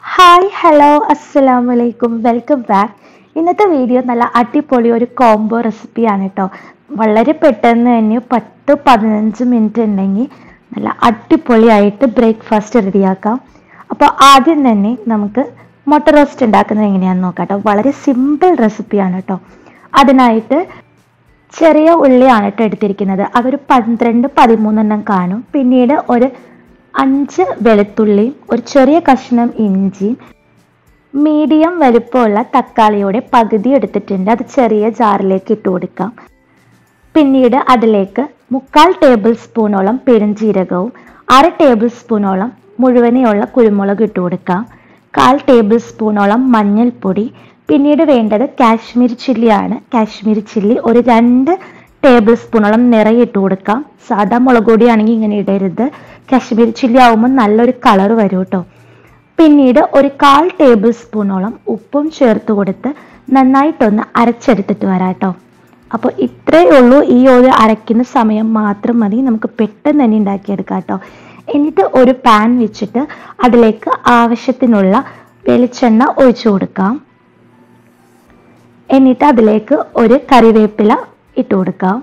hi hello അസ്സലാമു അലൈക്കും welcome back ഇന്നത്തെ വീഡിയോ നല്ല അടിപൊളി ഒരു കോംബോ റെസിപ്പിയാണ് കേട്ടോ വളരെ പെട്ടെന്ന് തന്നെ പത്ത് പതിനഞ്ച് മിനിറ്റ് ഉണ്ടെങ്കിൽ നല്ല അടിപൊളിയായിട്ട് ബ്രേക്ക്ഫാസ്റ്റ് റെഡിയാക്കാം അപ്പോൾ ആദ്യം തന്നെ നമുക്ക് മുട്ട റോസ്റ്റ് ഉണ്ടാക്കുന്നത് എങ്ങനെയാണെന്ന് നോക്കാം കേട്ടോ വളരെ സിമ്പിൾ റെസിപ്പിയാണ് കേട്ടോ അതിനായിട്ട് ചെറിയ ഉള്ളിയാണ് കേട്ടോ എടുത്തിരിക്കുന്നത് അതൊരു പന്ത്രണ്ട് പതിമൂന്നെണ്ണം കാണും പിന്നീട് ഒരു അഞ്ച് വെളുത്തുള്ളിയും ഒരു ചെറിയ കഷ്ണം ഇഞ്ചിയും മീഡിയം വലുപ്പമുള്ള തക്കാളിയുടെ പകുതി എടുത്തിട്ടുണ്ട് അത് ചെറിയ ജാറിലേക്ക് ഇട്ട് കൊടുക്കാം പിന്നീട് അതിലേക്ക് മുക്കാൽ ടേബിൾ സ്പൂണോളം പെരുംജീരകവും അര ടേബിൾ സ്പൂണോളം മുഴുവനെയുള്ള കുരുമുളക് ഇട്ട് കൊടുക്കാം കാൽ ടേബിൾ സ്പൂണോളം മഞ്ഞൾപ്പൊടി പിന്നീട് വേണ്ടത് കാശ്മീരി ചില്ലിയാണ് കാശ്മീരി ചില്ലി ഒരു രണ്ട് ടേബിൾ സ്പൂണോളം നിറയെ ഇട്ട് കൊടുക്കാം സാധാ മുളക് പൊടിയാണെങ്കിൽ ഇങ്ങനെ ഇടരുത് കാശ്മീരി ചില്ലി ആവുമ്പോൾ നല്ലൊരു കളർ വരും കേട്ടോ പിന്നീട് ഒരു കാൽ ടേബിൾ സ്പൂണോളം ഉപ്പും ചേർത്ത് കൊടുത്ത് നന്നായിട്ടൊന്ന് അരച്ചെടുത്തിട്ട് വരാം കേട്ടോ അപ്പോൾ ഇത്രയേ ഉള്ളൂ ഈ ഒരു അരയ്ക്കുന്ന സമയം മാത്രം മതി നമുക്ക് പെട്ടെന്ന് തന്നെ ഉണ്ടാക്കിയെടുക്കാം കേട്ടോ എന്നിട്ട് ഒരു പാൻ വെച്ചിട്ട് അതിലേക്ക് ആവശ്യത്തിനുള്ള വെളിച്ചെണ്ണ ഒഴിച്ചു കൊടുക്കാം എന്നിട്ട് അതിലേക്ക് ഒരു കറിവേപ്പില ഇട്ട് കൊടുക്കാം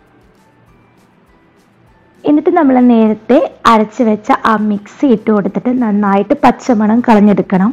എന്നിട്ട് നമ്മൾ നേരത്തെ അരച്ച് വെച്ച ആ മിക്സി ഇട്ട് കൊടുത്തിട്ട് നന്നായിട്ട് പച്ചമണം കളഞ്ഞെടുക്കണം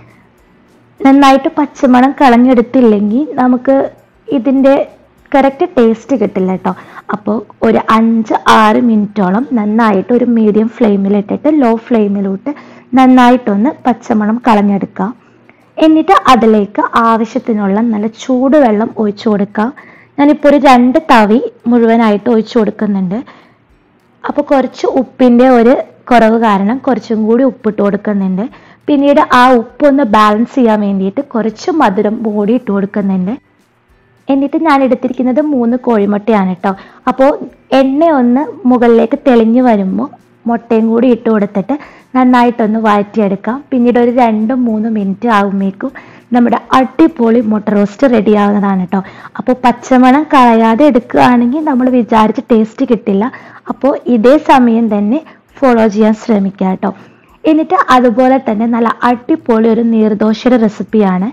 നന്നായിട്ട് പച്ചമണം കളഞ്ഞെടുത്തില്ലെങ്കിൽ നമുക്ക് ഇതിൻ്റെ കറക്റ്റ് ടേസ്റ്റ് കിട്ടില്ല കേട്ടോ അപ്പോൾ ഒരു അഞ്ച് ആറ് മിനിറ്റോളം നന്നായിട്ട് ഒരു മീഡിയം ഫ്ലെയിമിലിട്ടിട്ട് ലോ ഫ്ലെയിമിലോട്ട് നന്നായിട്ടൊന്ന് പച്ചമണം കളഞ്ഞെടുക്കാം എന്നിട്ട് അതിലേക്ക് ആവശ്യത്തിനുള്ള നല്ല ചൂടുവെള്ളം ഒഴിച്ചു കൊടുക്കാം ഞാനിപ്പോൾ ഒരു രണ്ട് തവി മുഴുവനായിട്ട് ഒഴിച്ചു കൊടുക്കുന്നുണ്ട് അപ്പോൾ കുറച്ച് ഉപ്പിൻ്റെ ഒരു കുറവ് കാരണം കുറച്ചും കൂടി ഉപ്പിട്ട് കൊടുക്കുന്നുണ്ട് പിന്നീട് ആ ഉപ്പൊന്ന് ബാലൻസ് ചെയ്യാൻ വേണ്ടിയിട്ട് കുറച്ച് മധുരം കൂടി ഇട്ട് കൊടുക്കുന്നുണ്ട് എന്നിട്ട് ഞാൻ എടുത്തിരിക്കുന്നത് മൂന്ന് കോഴിമുട്ടയാണ് കേട്ടോ അപ്പോൾ എണ്ണ ഒന്ന് മുകളിലേക്ക് തെളിഞ്ഞു വരുമ്പോൾ മുട്ടയും കൂടി ഇട്ട് കൊടുത്തിട്ട് നന്നായിട്ടൊന്ന് വഴറ്റിയെടുക്കാം പിന്നീട് ഒരു രണ്ട് മൂന്ന് മിനിറ്റ് ആകുമ്പോഴേക്കും നമ്മുടെ അടിപൊളി മുട്ട റോസ്റ്റ് റെഡി ആവുന്നതാണ് കേട്ടോ അപ്പോൾ പച്ചമണം കളയാതെ എടുക്കുകയാണെങ്കിൽ നമ്മൾ വിചാരിച്ച ടേസ്റ്റ് കിട്ടില്ല അപ്പോൾ ഇതേ സമയം തന്നെ ഫോളോ ചെയ്യാൻ ശ്രമിക്കുക കേട്ടോ എന്നിട്ട് അതുപോലെ തന്നെ നല്ല അടിപൊളി ഒരു നീർദോശയുടെ റെസിപ്പിയാണ്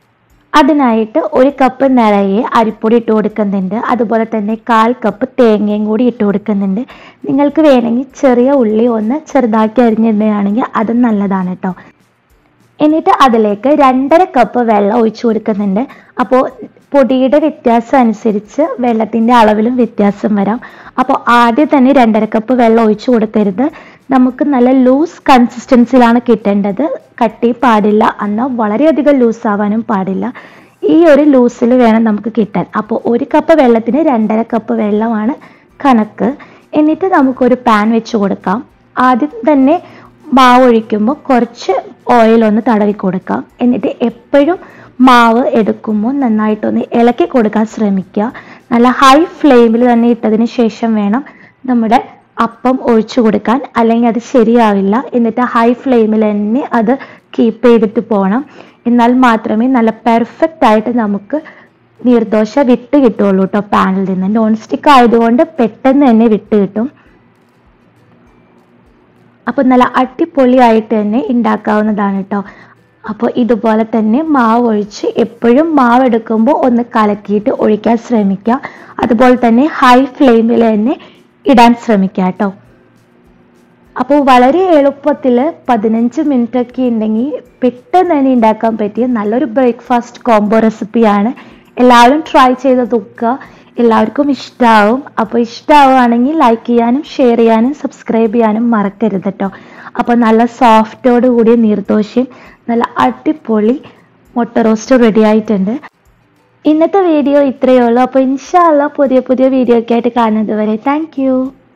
അതിനായിട്ട് ഒരു കപ്പ് നിറയെ അരിപ്പൊടി ഇട്ട് കൊടുക്കുന്നുണ്ട് അതുപോലെ തന്നെ കാൽ കപ്പ് തേങ്ങയും കൂടി ഇട്ട് കൊടുക്കുന്നുണ്ട് നിങ്ങൾക്ക് വേണമെങ്കിൽ ചെറിയ ഉള്ളി ഒന്ന് ചെറുതാക്കി അരിഞ്ഞിടുകയാണെങ്കിൽ അതും നല്ലതാണ് കേട്ടോ എന്നിട്ട് അതിലേക്ക് രണ്ടര കപ്പ് വെള്ളം ഒഴിച്ചു കൊടുക്കുന്നുണ്ട് അപ്പോൾ പൊടിയുടെ വ്യത്യാസം അനുസരിച്ച് വെള്ളത്തിൻ്റെ അളവിലും വ്യത്യാസം വരാം അപ്പോൾ ആദ്യം തന്നെ രണ്ടര കപ്പ് വെള്ളം ഒഴിച്ചു കൊടുക്കരുത് നമുക്ക് നല്ല ലൂസ് കൺസിസ്റ്റൻസിലാണ് കിട്ടേണ്ടത് കട്ടി പാടില്ല എന്നാൽ വളരെയധികം ലൂസ് ആവാനും പാടില്ല ഈ ഒരു ലൂസിൽ വേണം നമുക്ക് കിട്ടാൻ അപ്പോൾ ഒരു കപ്പ് വെള്ളത്തിന് രണ്ടര കപ്പ് വെള്ളമാണ് കണക്ക് എന്നിട്ട് നമുക്കൊരു പാൻ വെച്ച് കൊടുക്കാം ആദ്യം തന്നെ മാവ് ഒഴിക്കുമ്പോൾ കുറച്ച് ഓയിൽ ഒന്ന് തടവി കൊടുക്കാം എന്നിട്ട് എപ്പോഴും മാവ് എടുക്കുമ്പോൾ നന്നായിട്ടൊന്ന് ഇളക്കി കൊടുക്കാൻ ശ്രമിക്കുക നല്ല ഹൈ ഫ്ലെയിമിൽ തന്നെ ഇട്ടതിന് ശേഷം വേണം നമ്മുടെ അപ്പം ഒഴിച്ചു കൊടുക്കാൻ അല്ലെങ്കിൽ അത് ശരിയാവില്ല എന്നിട്ട് ഹൈ ഫ്ലെയിമിൽ തന്നെ അത് കീപ്പ് ചെയ്തിട്ട് പോകണം എന്നാൽ മാത്രമേ നല്ല പെർഫെക്റ്റ് ആയിട്ട് നമുക്ക് നീർദോശ വിട്ട് കിട്ടുള്ളൂ കേട്ടോ പാനിൽ നിന്ന് നോൺ സ്റ്റിക്ക് ആയതുകൊണ്ട് പെട്ടെന്ന് തന്നെ വിട്ട് കിട്ടും അപ്പോൾ നല്ല അടിപൊളിയായിട്ട് തന്നെ ഉണ്ടാക്കാവുന്നതാണ് കേട്ടോ അപ്പോൾ ഇതുപോലെ തന്നെ മാവ് ഒഴിച്ച് എപ്പോഴും മാവ് എടുക്കുമ്പോൾ ഒന്ന് കലക്കിയിട്ട് ഒഴിക്കാൻ ശ്രമിക്കുക അതുപോലെ തന്നെ ഹൈ ഫ്ലെയിമിൽ തന്നെ ഇടാൻ ശ്രമിക്കുക കേട്ടോ അപ്പോൾ വളരെ എളുപ്പത്തിൽ പതിനഞ്ച് മിനിറ്റ് ഒക്കെ ഉണ്ടെങ്കിൽ പെട്ടെന്ന് തന്നെ ഉണ്ടാക്കാൻ പറ്റിയ നല്ലൊരു ബ്രേക്ക്ഫാസ്റ്റ് കോംബോ റെസിപ്പിയാണ് എല്ലാവരും ട്രൈ ചെയ്ത് നോക്കുക എല്ലാവർക്കും ഇഷ്ടമാവും അപ്പോൾ ഇഷ്ടമാവുകയാണെങ്കിൽ ലൈക്ക് ചെയ്യാനും ഷെയർ ചെയ്യാനും സബ്സ്ക്രൈബ് ചെയ്യാനും മറക്കരുത് കേട്ടോ അപ്പോൾ നല്ല സോഫ്റ്റോട് കൂടിയ നീർദോശയും നല്ല അടിപൊളി മുട്ട റോസ്റ്റ് റെഡി ആയിട്ടുണ്ട് ഇന്നത്തെ വീഡിയോ ഇത്രയേ ഉള്ളൂ അപ്പോൾ ഇൻഷാല്ല പുതിയ പുതിയ വീഡിയോ ഒക്കെ ആയിട്ട് കാണുന്നത് വരെ താങ്ക്